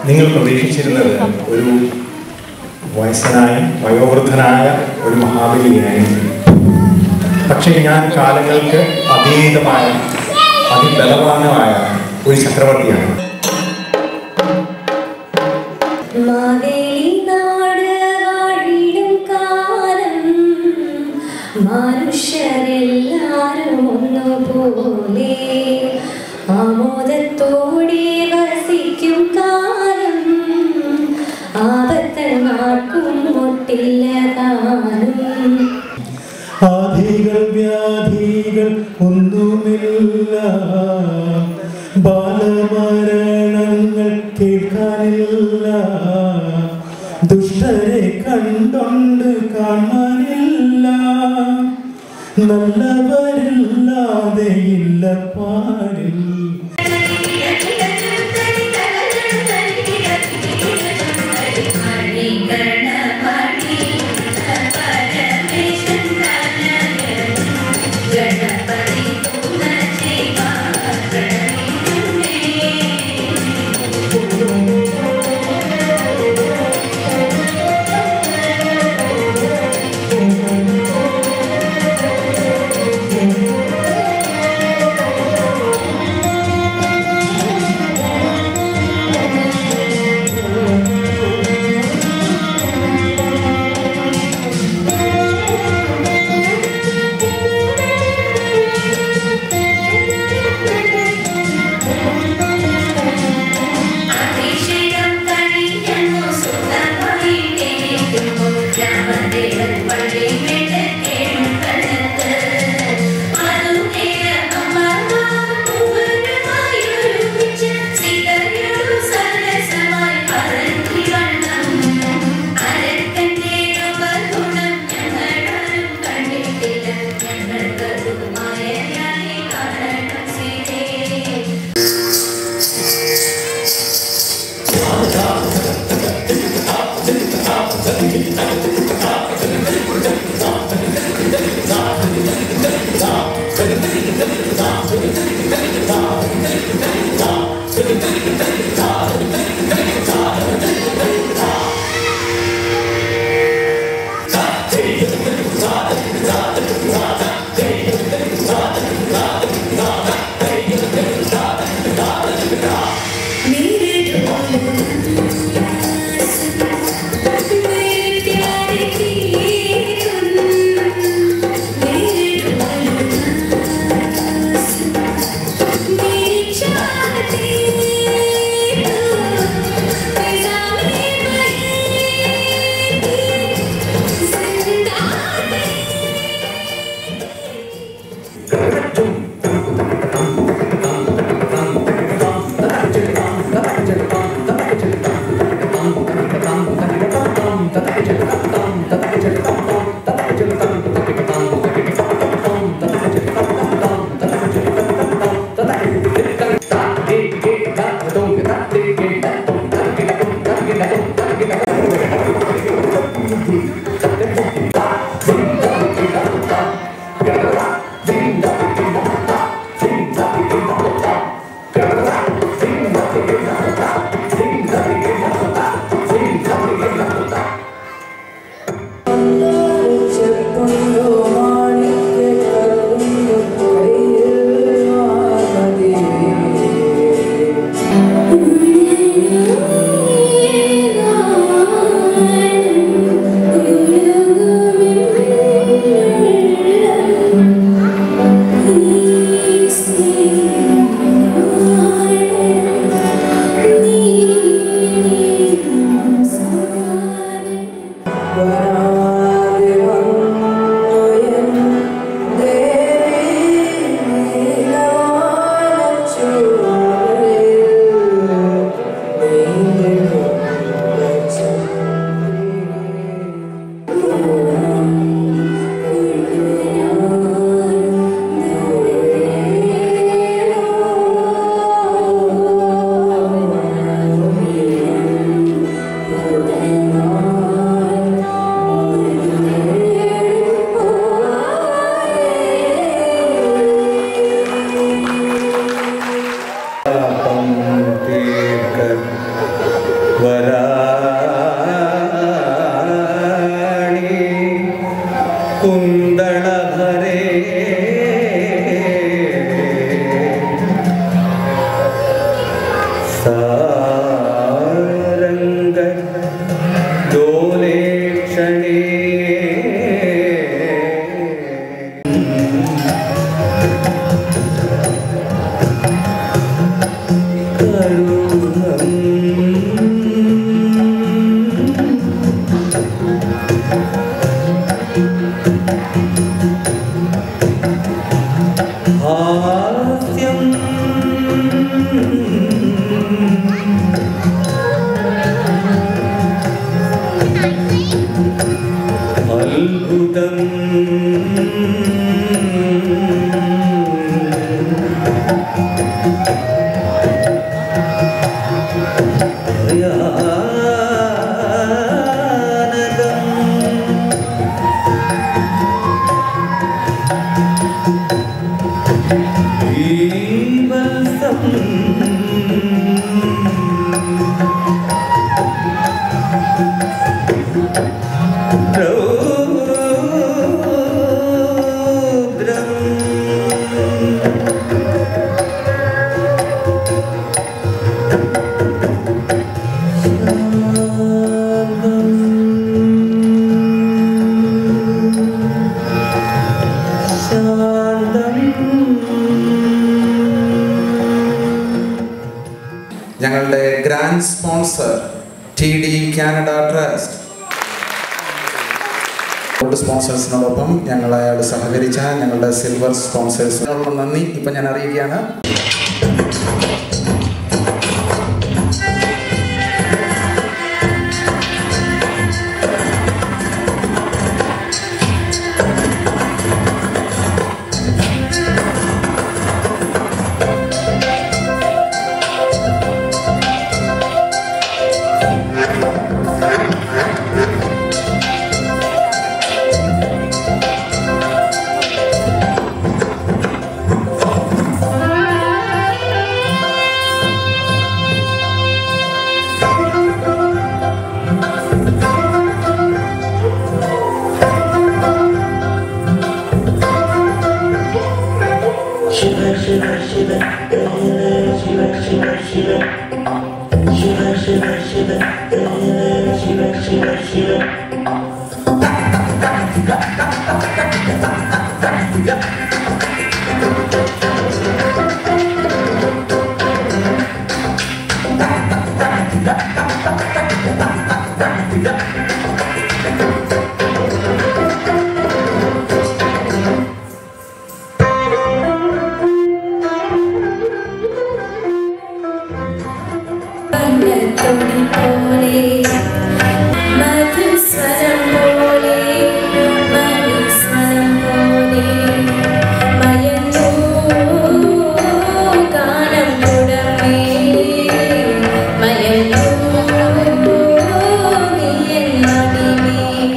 നിങ്ങൾ പ്രതീക്ഷിച്ചിരുന്നത് ഒരു വയസ്സനായ വയോവൃദ്ധനായ ഒരു മഹാബലിയായിരുന്നു പക്ഷേ ഞാൻ കാലങ്ങൾക്ക് അതീതമായ അതിബലവാനമായ ഒരു ചക്രവർത്തിയാണ് മാവേലി നാട് വാഴിടും കാലം മനുഷ്യരെല്ലാരും ഒന്നുപോലെ ആമോദത്തോടെ വസിക്കും കാലം ആപത്തങ്ങാർക്കും മുട്ടില്ല താനും ആധികൾ വ്യാധികൾ ഒന്നുമില്ല ബാലമരണങ്ങൾ കേൾക്കാനില്ല ദുഷ്ടരെ കണ്ടൊണ്ട് കാണാനില്ല നല്ലവരില്ലാതെ ഇല്ല പാടിൽ ും ഞങ്ങളുടെ grand sponsor T D Canada trust gold സ്പോൺസേഴ്സിനോടൊപ്പം ഞങ്ങൾ അയാൾ സഹകരിച്ച ഞങ്ങളുടെ സിൽവർ സ്പോൺസേഴ്സിനോടുള്ള നന്ദി ഇപ്പം ഞാൻ അറിയിക്കുകയാണ് വർണ്ണത്തൊടി പോലെ മധുസ്വരം പോലെ മണിസ്വരം പോലെ മയങ്ങൂ ഗാനം തുടങ്ങി മയങ്ങൂ നീ എൻ മടിമേൽ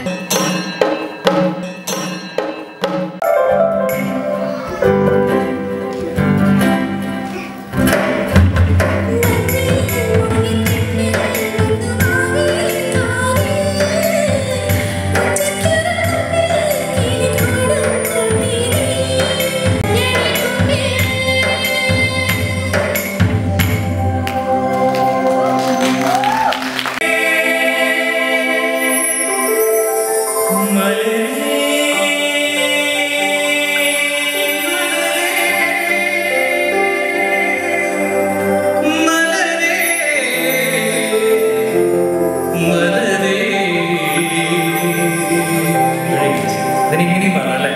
ഇതിനിങ്ങനെ പറഞ്ഞല്ലേ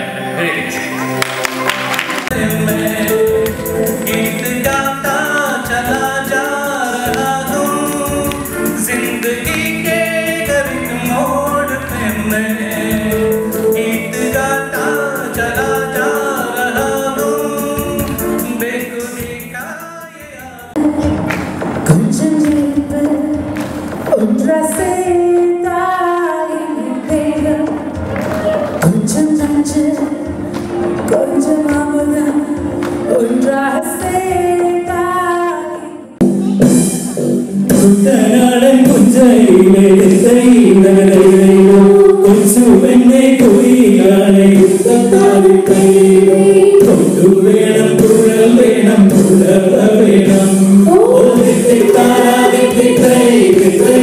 गीत गाता चला जा रहा हूँ जिंदगी के करीब मोड़ पे मैं गीत गाता चला जा रहा हूँ बेखुदी का ये கொஞ்சம் இருப்பு ஒன்றா சேர்த்தாய் வேகம் கொஞ்சம் நஞ்சு கொஞ்சம் அமுதம் ஒன்றாக சேர்த்தாய் കുട്ടനാടൻ പുഞ്ചയിലെ തൈനോ കൊച്ചുവെണ്ണെ കൊയ്യാനെ യുദ്ധക്കാരി കൈയിലോ കൊണ്ടു വേണം കുഴൽ വേണം പുലവ വേണം ഓ വിത്തി താരാ വിത്തി കൈ വിത്തി